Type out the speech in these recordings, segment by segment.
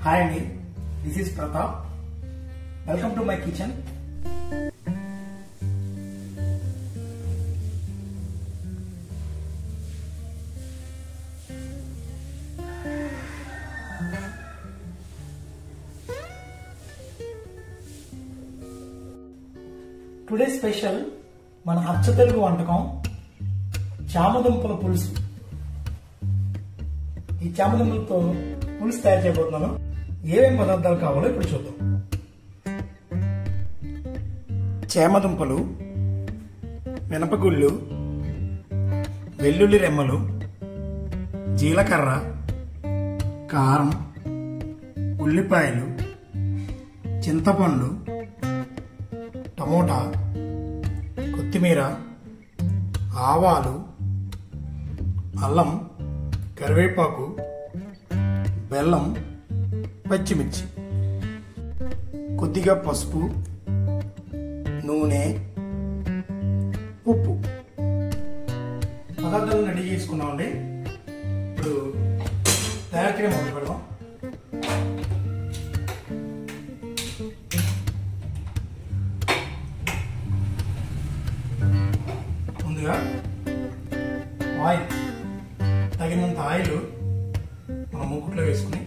Hi అండి this is Pratap welcome to my kitchen today special మన అచ్చ తెలుగు వంటకం చామదుంపల పులుసు ఈ చామదుంపలతో పులుసు తయారు చేయబోతున్నాను ఏమేం పదార్థాలు కావాలో ఇప్పుడు చూద్దాం చేమదుంపలు మినపగుళ్ళు వెల్లుల్లి రెమ్మలు జీలకర్ర కారం ఉల్లిపాయలు చింతపండు టమోటా కొత్తిమీర ఆవాలు అల్లం కరివేపాకు బెల్లం పచ్చిమిర్చి కొద్దిగా పసుపు నూనె ఉప్పు పదార్థాలను రెడీ చేసుకున్నామండి ఇప్పుడు తయారు చేయడం మొదలు పెడదాం ముందుగా ఆయిల్ తగినంత ఆయిల్ మనం మూకుట్లో వేసుకుని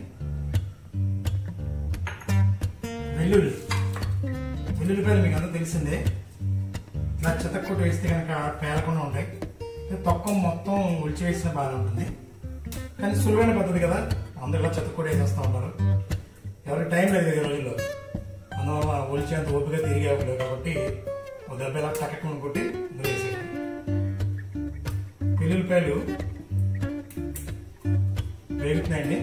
వెల్లుల్లి వెల్లుల్లిపాయలు మీకు అందరూ తెలిసిందే ఇలా చెత్తకొట్టు వేస్తే కనుక పేలకుండా ఉంటాయి తొక్క మొత్తం ఉల్చి వేసిన బాగానే ఉంటుంది కానీ సులువైన పద్ధతి కదా అందరూ ఇలా చెత్తకొట్టు వేసేస్తూ ఉంటారు ఎవరికి టైం లేదు కదా ఈ రోజుల్లో అందువల్ల ఒలిచేంత ఓపిక తిరిగి అవ్వలేదు కాబట్టి ఒక దెబ్బ ఇలా చక్కకుండా కొట్టి ఇందులో వేసేయండి వెల్లుల్లిపాయలు వేగుతున్నాయండి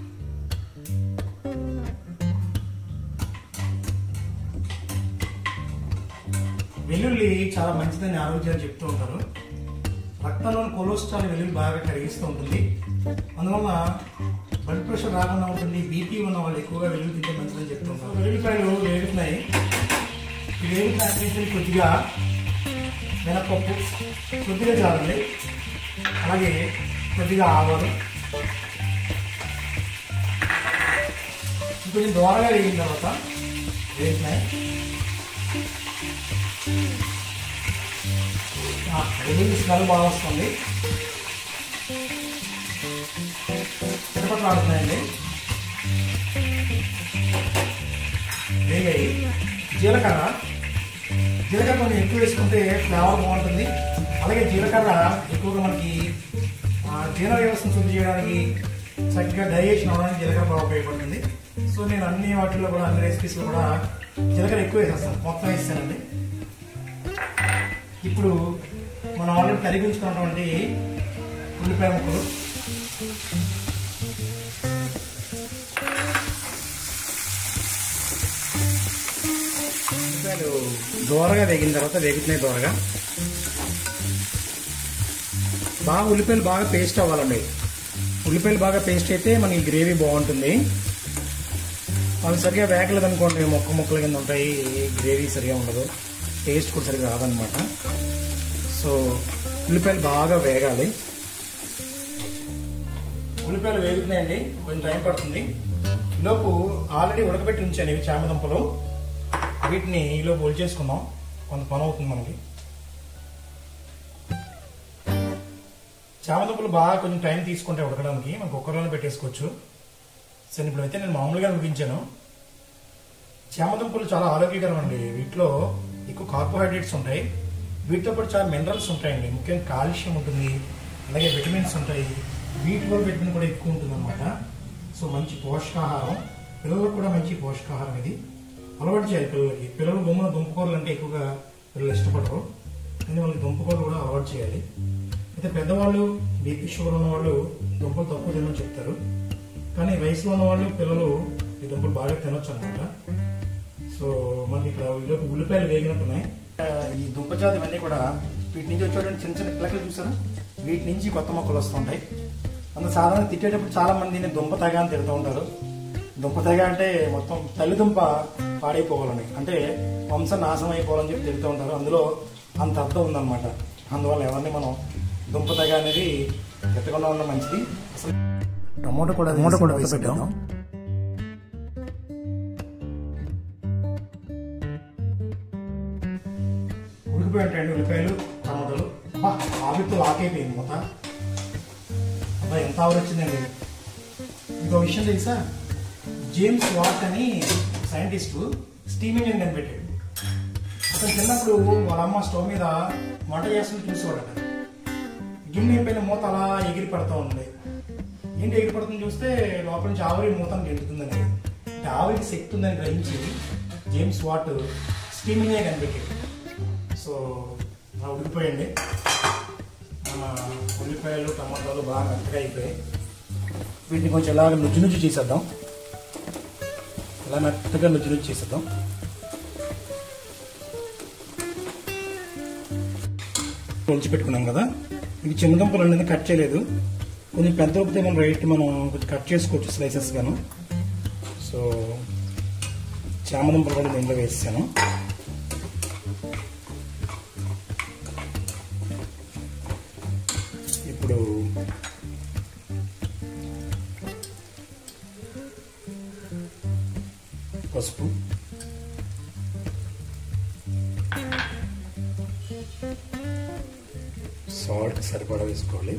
వెల్లుల్లి చాలా మంచిదని ఆరోగ్యాన్ని చెప్తూ ఉంటారు రక్తంలోని కొలెస్ట్రాల్ వెల్లుల్లి బాగా కరిగిస్తూ ఉంటుంది అందువల్ల బ్లడ్ ప్రెషర్ రాకుండా ఉంటుంది బీపీ ఉన్న వాళ్ళు ఎక్కువగా వెల్లుల్లి తింటే మంచిదని చెప్తూ ఉంటారు వెల్లుల్లిపాయలు వేగుతున్నాయి ఈ వేగుతున్న కొద్దిగా మినపప్పు కొద్దిగా చాలండి అలాగే కొద్దిగా ఆవాలు కొంచెం దూరంగా వేగిన తర్వాత వేసినాయి వెల్లుల్లి స్మెల్ బాగా వస్తుంది తిరుపతి ఆడుతున్నాయండి వేగాయి జీలకర్ర జీలకర్ర కొంచెం ఎక్కువ వేసుకుంటే ఫ్లేవర్ బాగుంటుంది అలాగే జీలకర్ర ఎక్కువగా మనకి ఆ, జీర్ణ వ్యవస్థను శుద్ధి చేయడానికి చక్కగా డైజెషన్ అవడానికి జీలకర్ర బాగా ఉపయోగపడుతుంది సో నేను అన్ని వాటిల్లో కూడా అన్ని రెసిపీస్లో కూడా జీలకర్ర ఎక్కువ వేసేస్తాను మొత్తం వేస్తానండి ఇప్పుడు మనం ఆల్రెడీ తరిగి ఉంచుకున్నటువంటి ఉల్లిపాయ ముక్కలు ఉల్లిపాయలు దోరగా వేగిన తర్వాత వేగుతున్నాయి దోరగా బాగా ఉల్లిపాయలు బాగా పేస్ట్ అవ్వాలండి ఉల్లిపాయలు బాగా పేస్ట్ అయితే మనకి గ్రేవీ బాగుంటుంది అవి సరిగా వేగలేదు అనుకోండి మొక్క మొక్కల కింద ఉంటాయి గ్రేవీ సరిగా ఉండదు టేస్ట్ కూడా సరిగా రాదనమాట సో ఉల్లిపాయలు బాగా వేగాలి ఉల్లిపాయలు వేగుతున్నాయండి కొంచెం టైం పడుతుంది ఈలోపు ఆల్రెడీ ఉడకబెట్టి ఉంచాను ఇవి చామదుంపలు వీటిని ఈలోపు ఒలి చేసుకుందాం కొంత పని అవుతుంది మనకి చామదుంపలు బాగా కొంచెం టైం తీసుకుంటే ఉడకడానికి మనం కుక్కర్లోనే పెట్టేసుకోవచ్చు సరే ఇప్పుడు అయితే నేను మామూలుగా ఉడికించాను చామదుంపలు చాలా ఆరోగ్యకరం అండి వీటిలో ఎక్కువ కార్బోహైడ్రేట్స్ ఉంటాయి వీటితో పాటు చాలా మినరల్స్ ఉంటాయండి ముఖ్యంగా కాల్షియం ఉంటుంది అలాగే విటమిన్స్ ఉంటాయి వీటిలో విటమిన్ కూడా ఎక్కువ ఉంటుంది అనమాట సో మంచి పోషకాహారం పిల్లలకు కూడా మంచి పోషకాహారం ఇది అలవాటు చేయాలి పిల్లలకి పిల్లలు బొమ్మల దుంపకూరలు అంటే ఎక్కువగా పిల్లలు ఇష్టపడరు కానీ వాళ్ళకి దుంపకూరలు కూడా అలవాటు చేయాలి అయితే పెద్దవాళ్ళు బీపీ షుగర్ ఉన్న వాళ్ళు దుంపలు తక్కువ తినని చెప్తారు కానీ వయసులో ఉన్న వాళ్ళు పిల్లలు ఈ దుంపలు బాగా తినొచ్చు అనమాట సో మనకి ఇక్కడ ఈలోపు ఉల్లిపాయలు వేగినట్టున్నాయి ఆ, ఈ దుంప జాతి ఇవన్నీ కూడా వీటి నుంచి వచ్చేటువంటి చిన్న చిన్న పిల్లకలు చూసారా వీటి నుంచి కొత్త మొక్కలు వస్తుంటాయి అందులో సాధారణ తిట్టేటప్పుడు చాలా మంది దీన్ని దుంప తెగ అని తిడుతూ ఉంటారు దుంప తెగ అంటే మొత్తం తల్లి దుంప పాడైపోవాలని అంటే వంశం నాశనం అయిపోవాలని చెప్పి తిడుతూ ఉంటారు అందులో అంత అర్థం ఉందన్నమాట అందువల్ల ఎవరిని మనం దుంప తెగ అనేది ఎత్తకుండా ఉండడం మంచిది అసలు టమోటా కూడా టమోటా కూడా పెట్టాం ఉడికిపోయి ఉంటాయండి ఉల్లిపాయలు టమాటాలు అబ్బా ఆవిరితో లాక్ అయిపోయింది మూత అబ్బా ఎంత ఆవిరి వచ్చిందండి ఇంకో విషయం తెలుసా జేమ్స్ వాట్ అని సైంటిస్టు స్టీమ్ ఇంజిన్ కనిపెట్టాడు అతను చిన్నప్పుడు వాళ్ళ అమ్మ స్టవ్ మీద వంట చేస్తుంటే చూసేవాడట గిన్నె పైన మూత అలా ఎగిరి పడుతూ ఉంది ఏంటి ఎగిరి పడుతుంది చూస్తే లోపల నుంచి ఆవిరి మూతను గెలుతుందని అంటే ఆవిరికి శక్తి ఉందని గ్రహించి జేమ్స్ వాట్ స్టీమ్ ఇంజిన్ కనిపెట్టాడు సో అలా ఉడికిపోయండి మన ఉల్లిపాయలు టమాటాలు బాగా మెత్తగా అయిపోయాయి వీటిని కొంచెం ఇలాగ నుజ్జు నుజ్జు చేసేద్దాం ఇలా మెత్తగా నుజ్జు నుజ్జు చేసేద్దాం పొలిచి పెట్టుకున్నాం కదా ఇవి చిన్నదుంపలు అనేది కట్ చేయలేదు కొంచెం పెద్ద ఉప్పితే మనం రైట్ మనం కొంచెం కట్ చేసుకోవచ్చు స్లైసెస్ గాను సో చామదుంపలు కూడా దీంట్లో వేసాను ఇప్పుడు పసుపు సాల్ట్ సరిపడా వేసుకోవాలి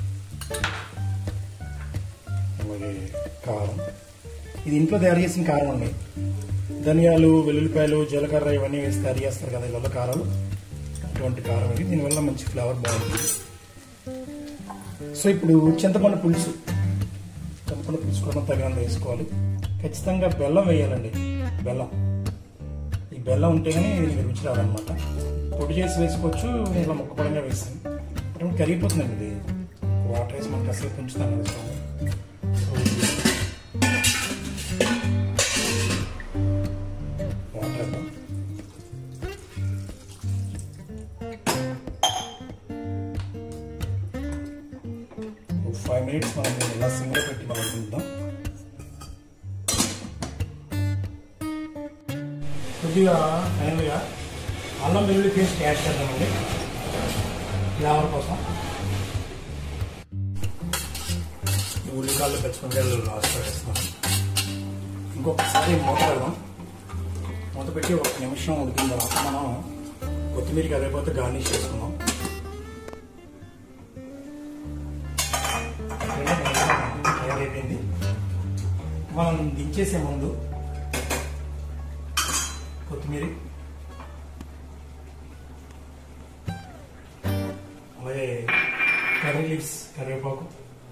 అలాగే కారం ఇది ఇంట్లో తయారు చేసిన కారం అండి ధనియాలు వెల్లుల్లిపాయలు జీలకర్ర ఇవన్నీ వేసి తయారు చేస్తారు కదా ఇళ్ళ కారాలు అటువంటి కారం ఇది దీనివల్ల మంచి ఫ్లేవర్ బాగుంటుంది సో ఇప్పుడు చింతపండు పులుసు చింతపండు పులుసు కూడా తగినంత వేసుకోవాలి ఖచ్చితంగా బెల్లం వేయాలండి బెల్లం ఈ బెల్లం ఉంటేనే దీనికి రుచి రాదనమాట పొడి చేసి వేసుకోవచ్చు ఇలా ముక్కపడంగా వేసాను అటువంటి కరిగిపోతుందండి ఇది వాటర్ వేసి మనం కాసేపు ఉంచుతాం కదా స్టవ్ మీద. సో వాటర్ వేద్దాం ఫైవ్ మినిట్స్ మనం దీన్ని ఇలా సిమ్లో పెట్టి మనం ఉంచుదాం కొద్దిగా ఫైనల్గా అల్లం వెల్లుల్లి పేస్ట్ యాడ్ చేద్దామండి ఫ్లేవర్ కోసం ఉల్లికాయలు పచ్చిమిరకాయలు లాస్ట్ వేస్తున్నాం ఇంకొకసారి మూత పెడదాం మూత పెట్టి ఒక నిమిషం ఉడికిన తర్వాత మనం కొత్తిమీర కరిగిపోతే గార్నిష్ చేసుకుందాం తయారైపోయింది మనం దించేసే ముందు కొత్తిమీర అలాగే కర్రీ లీవ్స్ కరివేపాకు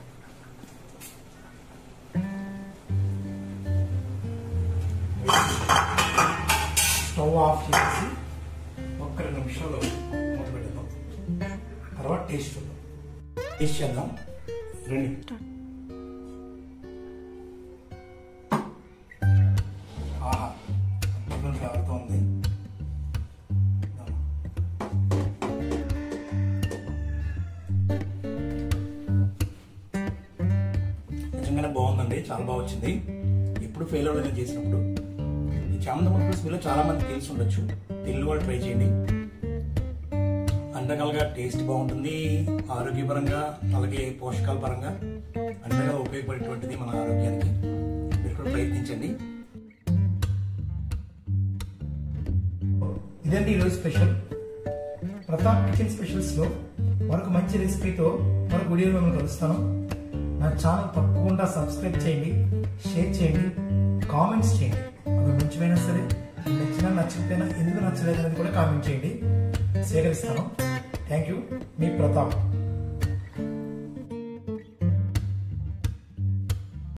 స్టవ్ ఆఫ్ చేసి ఒక్క రెండు నిమిషాలు మూత పెడదాం తర్వాత టేస్ట్ చూద్దాం టేస్ట్ చేద్దాం రండి ఆహా అద్భుతం ఫ్లేవర్తో ఉంది నిజంగానే బాగుందండి చాలా బాగా వచ్చింది ఎప్పుడు ఫెయిల్ అవ్వలేదు చేసినప్పుడు ఈ చామంతి పులుసు మీలో చాలా మంది తెలిసి ఉండొచ్చు తెలియని వాళ్ళు ట్రై చేయండి అన్ని రకాలుగా టేస్ట్ బాగుంటుంది ఆరోగ్యపరంగా అలాగే పోషకాల పరంగా అన్ని రకాల ఉపయోగపడేటువంటిది మన ఆరోగ్యానికి మీరు కూడా ప్రయత్నించండి ఇదండి ఈరోజు స్పెషల్ ప్రతాప్ కిచెన్ స్పెషల్స్ లో మరొక మంచి రెసిపీతో మరొక వీడియోలో మిమ్మల్ని కలుస్తాను నా ఛానల్ తప్పకుండా సబ్స్క్రైబ్ చేయండి షేర్ చేయండి కామెంట్స్ చేయండి అది మంచివైనా సరే నచ్చినా నచ్చకపోయినా ఎందుకు నచ్చలేదు అనేది కూడా కామెంట్ చేయండి సేకరిస్తాను థ్యాంక్ యూ మీ ప్రతాప్